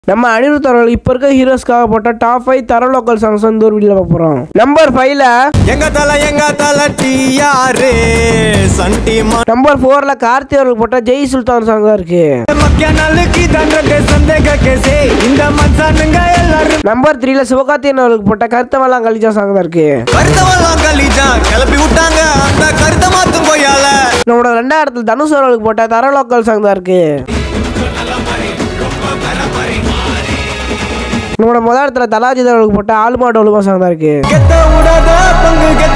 நம்ம அனிருத் அவர்கள் இப்போ இருக்க ஹீரோஸ்க்காக போட்ட டாப் ஃபைவ் தர லோக்கல் சாங்ஸ் வந்து ஒரு வீடியோ பார்க்க போகிறோம் நம்பர் ஃபைவ்ல எங்க தல எங்க தல டிஆரு சண்டி நம்பர் ஃபோரில் கார்த்தி அவர்கள் போட்ட ஜெய் சுல்தான் சாங் தான் இருக்கு மக்கிய நாளுக்கு தண்டத்தை சந்தேக கேசே இந்த மச்சானுங்க எல்லாரும் நம்பர் த்ரீல சிவகார்த்தியன் அவர்களுக்கு போட்ட கருத்தமெல்லாம் கலிஜா சாங் தான் இருக்கு கருத்தவெல்லாம் கலிஜான் கிளப்பி விட்டாங்க அந்த கருத்த மாத்தும் கொய்யால நம்மளோட ரெண்டாவது இடத்துல தனுஷ் அவர்களுக்கு போட்ட தர லோக்கல் சாங் தான் இருக்கு நம்மளோட முதல் இடத்துல தலாஜித் அவர்களுக்கு போட்ட ஆளுமா டோலுமா சாங் தான் இருக்கு கெத்த விடாத பங்கு கெத்த